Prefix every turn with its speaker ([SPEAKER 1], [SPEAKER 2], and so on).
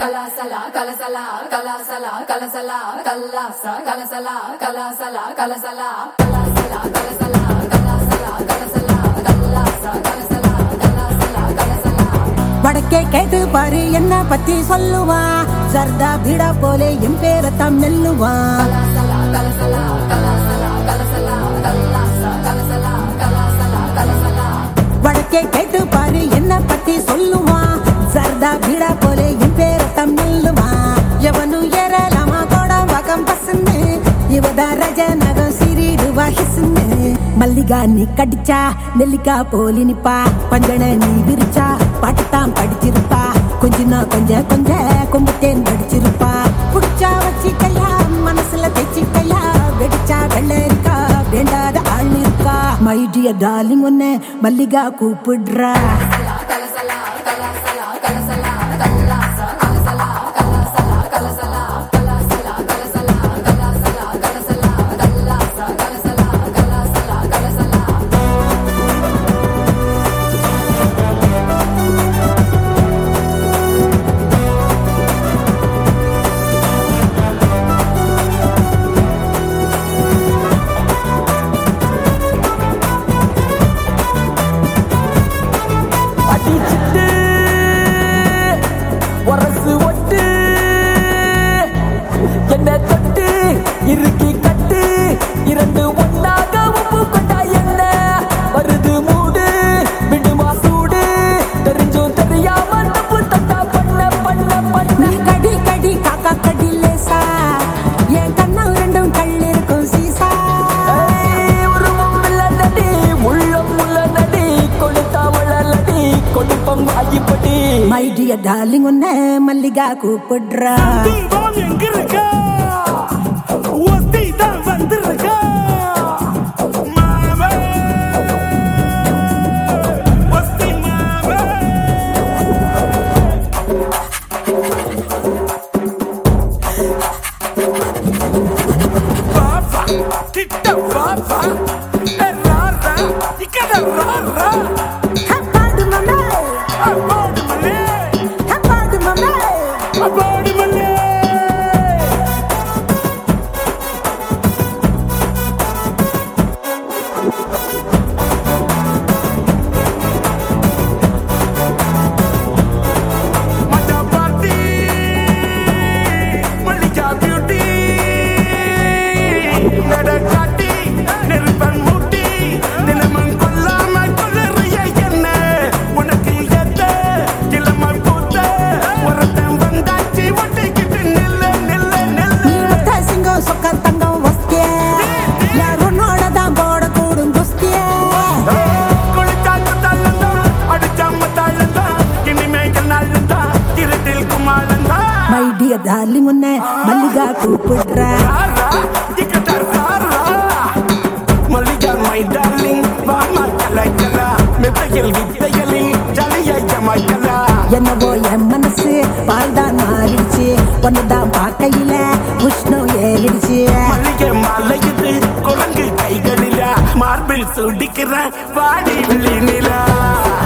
[SPEAKER 1] கலாசலா கலசலா கலாசலா கலசலா கல்லாசா கலசலா கலாசலா கலசலா கலாசலா கலசலா கலாசலா கலசலா கல்லாசா கலசலா கலாசலா கலசலா
[SPEAKER 2] வடக்கே கேட்டு பாரு என்ன பத்தி சொல்லுவா சர்தா பீடா போலே என் பேரத்தாம் நெல்லுவா
[SPEAKER 1] கலாசலா கலசலா கலாசலா கலசலா கல்லாசா கலசலா கலாசலா கலசலா
[SPEAKER 2] வடக்கே கேட்டு பாரு என்ன பத்தி சொல்லுவா சர்தா பீடா போலே என் பேரத்தாம் நெல்லுவா எவனு ஏறலாமா கோட வகம் பசுன்னு இவதா ரஜ நகம் சிறிடுவா ஹிசுன்னு மல்லிகா நீ கடிச்சா நெல்லிக்கா போலி நிப்பா பஞ்சன நீ விரிச்சா பாட்டுத்தான் படிச்சிருப்பா கொஞ்சனா கொஞ்ச கொஞ்ச கொம்புத்தேன் படிச்சிருப்பா புடிச்சா வச்சிக்கையா மனசுல தைச்சிக்கையா வெடிச்சா வெள்ளரிக்கா வேண்டாத ஆள் இருக்கா மை டியர் டார்லிங் ஒன்னு மல்லிகா கூப்பிடுறா
[SPEAKER 1] கலசலா கலாசலா கலசலா கல்லாசா கலசலா கலாசலா கலசலா கலாசலா கலசலா கலாசலா கலசலா கல்லாசா கலசலா கலாசலா கலசலா
[SPEAKER 3] அடிச்சிட்டு உரசு ஒட்டு என்ன தொட்டு இறுக்கி கட்டு இரண்டு ஒன்னாக உப்பு கொண்டா என்ன வருது மூடு விடுமா சூடு தெரிஞ்சும் தெரியாம தப்பு தட்டா பண்ண பண்ண பண்ண
[SPEAKER 2] நீ கடி கடி காக்கா கடி லேசா என் கண்ணம் ரெண்டும் கள்ளிருக்கும் சீசா
[SPEAKER 3] ஏய், உருவம் இல்லடி உள்ளம் உள்ளடி கொடுத்தா வளலடி கொடுப்பம் ஆகிப்படி
[SPEAKER 2] மை டியர் டார்லிங் ஒன்னு மல்லிகா கூப்பிடுறா
[SPEAKER 4] துன்பம் எங்க இருக்கா ஒத்தி தான் வந்திருக்கா மாமே ஒத்தி மாமே பாபா கிட்ட பாபா ராரா இக்கட ராரா
[SPEAKER 2] ஹப்பாடு மம்மே
[SPEAKER 4] அப்பாடு மல்லே
[SPEAKER 2] ஹப்பாடு மம்மே
[SPEAKER 4] அப்பாடு மல்லே மஜா பார்ட்டி மல்லிகா பியூட்டி நடக்காட்டி நெருப்பன் மூட்டி தினமும் கொல்லாம கொள்ளறிய என்ன உனக்கு எத்த கிளம்ப பூத்த ஒருத்தன் வந்தாச்சு ஒட்டிக்கிட்டு நில்ல நில்ல
[SPEAKER 2] நீ
[SPEAKER 4] நில்ல
[SPEAKER 2] ஒத்த சிங்கம் சொக்க தங்கம் வஸ்திய யார் உன்னோட தான் போட கூடும் குஸ்திய
[SPEAKER 4] குளிச்சாக்கு தள்ளந்தான் அடிச்சாம தாழந்தான் இனிமேல் நாளந்தான் இருட்டில் குமாரந்தான்
[SPEAKER 2] மை டியர் டார்லிங் ஒன்னு மல்லிகா கூப்பிடுறா
[SPEAKER 4] ராரா இக்கட்ட ராரா மல்லிகா மை டார்லிங் வாமா கலக்கலா மெத்தையில் வித்தைகளில் ஜலிய ஜமாய்க்கலா
[SPEAKER 2] என்னவோ என் மனசு பால் தான் மாறிடுச்சு ஒன்னுதான் பார்க்கையில உஷ்ணம் ஏறிடுச்சு
[SPEAKER 4] மல்லிகை மலையுது குரங்கு கைகளில மார்பில் சுடிக்கிற வாடி விழி நிலா